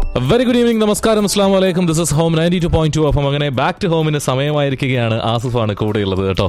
Very good evening നമസ്കാരം അസ്ലാം വലൈക്കും this is home ninety two point two അപ്പം അങ്ങനെ ബാക്ക് ടു ഹോമിന് സമയമായിരിക്കുകയാണ് ആസിഫാണ് കൂടെയുള്ളത് കേട്ടോ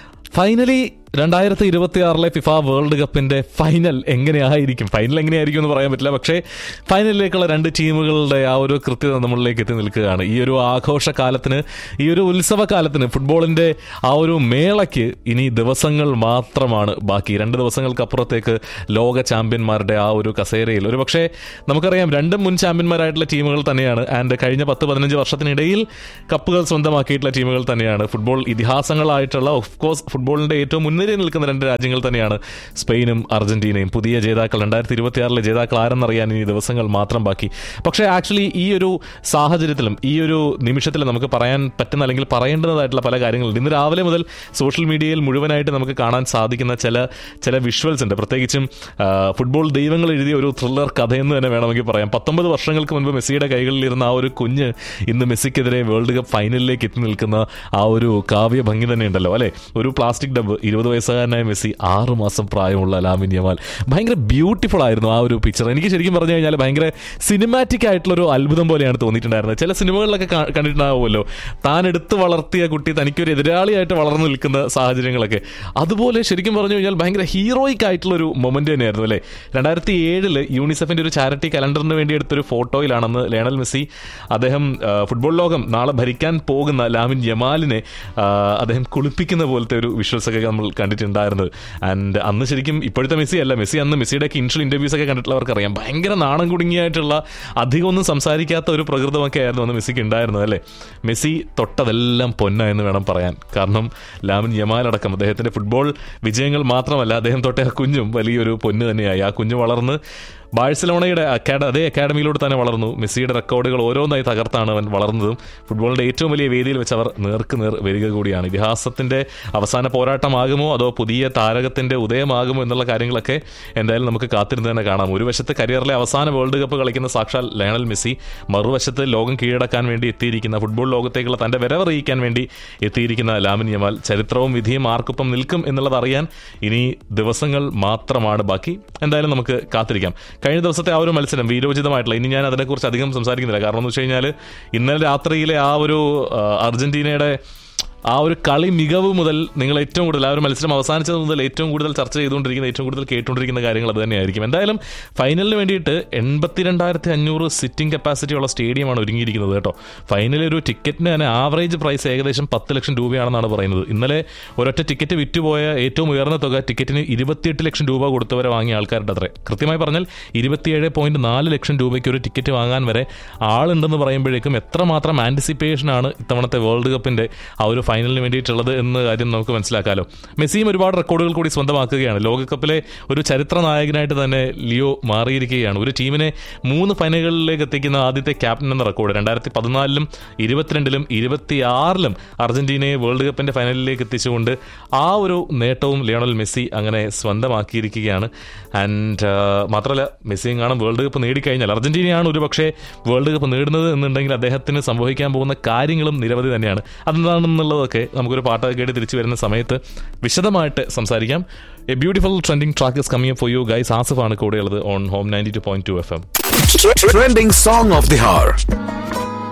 ഫൈനലി രണ്ടായിരത്തി ഇരുപത്തി ആറിലെ ഫിഫ വേൾഡ് കപ്പിന്റെ ഫൈനൽ എങ്ങനെയായിരിക്കും ഫൈനൽ എങ്ങനെയായിരിക്കും എന്ന് പറയാൻ പറ്റില്ല പക്ഷേ ഫൈനലിലേക്കുള്ള രണ്ട് ടീമുകളുടെ ആ ഒരു കൃത്യത നമ്മളിലേക്ക് എത്തി നിൽക്കുകയാണ് ഈ ഒരു ആഘോഷകാലത്തിന് ഈ ഒരു ഉത്സവകാലത്തിന് ഫുട്ബോളിന്റെ ആ ഒരു മേളയ്ക്ക് ഇനി ദിവസങ്ങൾ മാത്രമാണ് ബാക്കി രണ്ട് ദിവസങ്ങൾക്കപ്പുറത്തേക്ക് ലോക ചാമ്പ്യന്മാരുടെ ആ ഒരു കസേരയിൽ ഒരു പക്ഷേ നമുക്കറിയാം രണ്ടും മുൻ ചാമ്പ്യന്മാരായിട്ടുള്ള ടീമുകൾ തന്നെയാണ് ആൻഡ് കഴിഞ്ഞ പത്ത് പതിനഞ്ച് വർഷത്തിനിടയിൽ കപ്പുകൾ സ്വന്തമാക്കിയിട്ടുള്ള ടീമുകൾ തന്നെയാണ് ഫുട്ബോൾ ഇതിഹാസങ്ങളായിട്ടുള്ള ഓഫ് കോഴ്സ് ഫുട്ബോളിന്റെ ഏറ്റവും മുൻനിരയിൽ നിൽക്കുന്ന രണ്ട് രാജ്യങ്ങൾ തന്നെയാണ് സ്പെയിനും അർജന്റീനയും പുതിയ ജേതാക്കൾ രണ്ടായിരത്തി ഇരുപത്തിയാറിലെ ജേതാക്കൾ ആരെന്നറിയാൻ ഇനി ദിവസങ്ങൾ മാത്രം ബാക്കി പക്ഷേ ആക്ച്വലി ഈ ഒരു സാഹചര്യത്തിലും ഈ ഒരു നിമിഷത്തിലും നമുക്ക് പറയാൻ പറ്റുന്ന അല്ലെങ്കിൽ പറയേണ്ടതായിട്ടുള്ള പല കാര്യങ്ങളുണ്ട് ഇന്ന് രാവിലെ മുതൽ സോഷ്യൽ മീഡിയയിൽ മുഴുവനായിട്ട് നമുക്ക് കാണാൻ സാധിക്കുന്ന ചില ചില വിഷ്വൽസ് ഉണ്ട് പ്രത്യേകിച്ചും ആ, ഫുട്ബോൾ ദൈവങ്ങൾ എഴുതിയ ഒരു ത്രില്ലർ കഥയെന്ന് തന്നെ വേണമെങ്കിൽ പറയാം പത്തൊമ്പത് വർഷങ്ങൾക്ക് മുൻപ് മെസ്സിയുടെ കൈകളിൽ ഇരുന്ന ആ ഒരു കുഞ്ഞ് ഇന്ന് മെസ്സിക്കെതിരെ വേൾഡ് കപ്പ് ഫൈനലിലേക്ക് എത്തി നിൽക്കുന്ന ആ ഒരു കാവ്യ ഭംഗി തന്നെ ഉണ്ടല്ലോ അല്ലെ ഒരു പ്ലാസ്റ്റിക് ഡബ്ബ് ഇരുപത് വയസ്സുകാരനായ മെസ്സി ആറ് മാസം പ്രായമുള്ള ലാമിൻ യമാൽ ഭയങ്കര ബ്യൂട്ടിഫുൾ ആയിരുന്നു ആ ഒരു പിക്ചർ എനിക്ക് ശരിക്കും പറഞ്ഞു കഴിഞ്ഞാൽ ഭയങ്കര സിനിമാറ്റിക് ആയിട്ടുള്ള ഒരു അത്ഭുതം പോലെയാണ് തോന്നിയിട്ടുണ്ടായിരുന്നത് ചില സിനിമകളിലൊക്കെ കാ- കണ്ടിട്ടുണ്ടാവുമല്ലോ താൻ എടുത്ത് വളർത്തിയ കുട്ടി തനിക്കൊരു എതിരാളിയായിട്ട് വളർന്നു നിൽക്കുന്ന സാഹചര്യങ്ങളൊക്കെ അതുപോലെ ശരിക്കും പറഞ്ഞു കഴിഞ്ഞാൽ ഭയങ്കര ഹീറോയിക് ആയിട്ടുള്ള ഒരു മൊമെന്റ് തന്നെയായിരുന്നു അല്ലേ രണ്ടായിരത്തി ഏഴില് യൂണിസെഫിന്റെ ഒരു ചാരിറ്റി കലണ്ടറിന് വേണ്ടി എടുത്തൊരു ഫോട്ടോയിലാണെന്ന് ലയണൽ മെസ്സി അദ്ദേഹം ആ, ഫുട്ബോൾ ലോകം നാളെ ഭരിക്കാൻ പോകുന്ന ലാമിൻ ജമാലിനെ ആ, അദ്ദേഹം കുളിപ്പിക്കുന്ന പോലത്തെ ഒരു വിഷ്വൽസ് ഒക്കെ നമ്മൾ കണ്ടിട്ടുണ്ടായിരുന്നത് ആൻഡ് അന്ന് ശരിക്കും ഇപ്പോഴത്തെ മെസ്സി അല്ല മെസ്സി അന്ന് മെസ്സിയുടെ ഒക്കെ ഇൻഷ്യൽ ഇന്റർവ്യൂസ് ഒക്കെ കണ്ടിട്ടുള്ളവർക്ക് അറിയാം ഭയങ്കര നാണം കുടുങ്ങിയായിട്ടുള്ള അധികം ഒന്നും സംസാരിക്കാത്ത ഒരു പ്രകൃതമൊക്കെ ആയിരുന്നു അന്ന് മെസ്സിക്ക് ഉണ്ടായിരുന്നത് അല്ലേ മെസ്സി തൊട്ടതെല്ലാം പൊന്ന എന്ന് വേണം പറയാൻ കാരണം ലാമിൻ യമാൽ അടക്കം അദ്ദേഹത്തിന്റെ ഫുട്ബോൾ വിജയങ്ങൾ മാത്രമല്ല അദ്ദേഹം തൊട്ട ആ കുഞ്ഞും വലിയൊരു പൊന്ന് തന്നെയായി ആ കുഞ്ഞു വളർന്ന് ബാഴ്സലോണയുടെ അക്കാഡ അതേ അക്കാഡമിയിലൂടെ തന്നെ വളർന്നു മെസ്സിയുടെ റെക്കോർഡുകൾ ഓരോന്നായി തകർത്താണ് അവൻ വളർന്നതും ഫുട്ബോളിന്റെ ഏറ്റവും വലിയ വേദിയിൽ വെച്ച് അവർ നേർക്ക് നേർ വരിക കൂടിയാണ് ഇതിഹാസത്തിന്റെ അവസാന പോരാട്ടമാകുമോ അതോ പുതിയ താരകത്തിന്റെ ഉദയമാകുമോ എന്നുള്ള കാര്യങ്ങളൊക്കെ എന്തായാലും നമുക്ക് കാത്തിരുന്ന് തന്നെ കാണാം ഒരു വശത്ത് കരിയറിലെ അവസാന വേൾഡ് കപ്പ് കളിക്കുന്ന സാക്ഷാൽ ലയണൽ മെസ്സി മറുവശത്ത് ലോകം കീഴടക്കാൻ വേണ്ടി എത്തിയിരിക്കുന്ന ഫുട്ബോൾ ലോകത്തേക്കുള്ള തന്റെ വരവറിയിക്കാൻ വേണ്ടി എത്തിയിരിക്കുന്ന ലാമിൻ യമാൽ ചരിത്രവും വിധിയും ആർക്കൊപ്പം നിൽക്കും എന്നുള്ളത് അറിയാൻ ഇനി ദിവസങ്ങൾ മാത്രമാണ് ബാക്കി എന്തായാലും നമുക്ക് കാത്തിരിക്കാം കഴിഞ്ഞ ദിവസത്തെ ആ ഒരു മത്സരം വീരോചിതമായിട്ടുള്ള ഇനി ഞാൻ അതിനെക്കുറിച്ച് അധികം സംസാരിക്കുന്നില്ല കാരണം എന്ന് വെച്ച് കഴിഞ്ഞാൽ ഇന്നലെ രാത്രിയിലെ ആ ഒരു ആ, അർജന്റീനയുടെ ആ ഒരു കളി മികവ് മുതൽ നിങ്ങൾ ഏറ്റവും കൂടുതൽ ആ ഒരു മത്സരം അവസാനിച്ചത് മുതൽ ഏറ്റവും കൂടുതൽ ചർച്ച ചെയ്തുകൊണ്ടിരിക്കുന്ന ഏറ്റവും കൂടുതൽ കേട്ടുകൊണ്ടിരിക്കുന്ന കാര്യങ്ങൾ അത് തന്നെയായിരിക്കും എന്തായാലും ഫൈനലിന് വേണ്ടിയിട്ട് എൺപത്തിരണ്ടായിരത്തി അഞ്ഞൂറ് സിറ്റിംഗ് കപ്പാസിറ്റി ഉള്ള സ്റ്റേഡിയമാണ് ഒരുങ്ങിയിരിക്കുന്നത് കേട്ടോ ഫൈനലിൽ ഒരു ടിക്കറ്റിന് തന്നെ ആവറേജ് പ്രൈസ് ഏകദേശം പത്ത് ലക്ഷം രൂപയാണെന്നാണ് പറയുന്നത് ഇന്നലെ ഒരൊറ്റ ടിക്കറ്റ് വിറ്റുപോയ ഏറ്റവും ഉയർന്ന തുക ടിക്കറ്റിന് ഇരുപത്തിയെട്ട് ലക്ഷം രൂപ കൊടുത്തവരെ വാങ്ങിയ ആൾക്കാരുടെ അത്രേ കൃത്യമായി പറഞ്ഞാൽ ഇരുപത്തിയേഴ് പോയിന്റ് നാല് ലക്ഷം രൂപയ്ക്ക് ഒരു ടിക്കറ്റ് വാങ്ങാൻ വരെ ആളുണ്ടെന്ന് പറയുമ്പോഴേക്കും എത്രമാത്രം ആൻറ്റിസിപ്പേഷനാണ് ഇത്തവണത്തെ വേൾഡ് കപ്പിന്റെ ആ ഒരു ഫൈനലിന് വേണ്ടിയിട്ടുള്ളത് എന്ന കാര്യം നമുക്ക് മനസ്സിലാക്കാമല്ലോ മെസ്സിയും ഒരുപാട് റെക്കോർഡുകൾ കൂടി സ്വന്തമാക്കുകയാണ് ലോകകപ്പിലെ ഒരു ചരിത്ര നായകനായിട്ട് തന്നെ ലിയോ മാറിയിരിക്കുകയാണ് ഒരു ടീമിനെ മൂന്ന് ഫൈനലുകളിലേക്ക് എത്തിക്കുന്ന ആദ്യത്തെ ക്യാപ്റ്റൻ എന്ന റെക്കോർഡ് രണ്ടായിരത്തി പതിനാലിലും ഇരുപത്തിരണ്ടിലും ഇരുപത്തിയാറിലും അർജന്റീനയെ വേൾഡ് കപ്പിന്റെ ഫൈനലിലേക്ക് എത്തിച്ചുകൊണ്ട് ആ ഒരു നേട്ടവും ലിയോണൽ മെസ്സി അങ്ങനെ സ്വന്തമാക്കിയിരിക്കുകയാണ് ആൻഡ് മാത്രമല്ല മെസ്സിയും കാണും വേൾഡ് കപ്പ് നേടിക്കഴിഞ്ഞാൽ അർജന്റീനയാണ് ഒരു പക്ഷേ വേൾഡ് കപ്പ് നേടുന്നത് എന്നുണ്ടെങ്കിൽ അദ്ദേഹത്തിന് സംഭവിക്കാൻ പോകുന്ന കാര്യങ്ങളും നിരവധി തന്നെയാണ് അതെന്താണെന്നുള്ളതൊക്കെ നമുക്കൊരു പാട്ടൊക്കെ കേട്ട് തിരിച്ചു വരുന്ന സമയത്ത് വിശദമായിട്ട് സംസാരിക്കാം a beautiful trending track is coming for you guys ആസിഫാണ് കൂടെയുള്ളത് on home ninety two point two F M Trending song of the hour.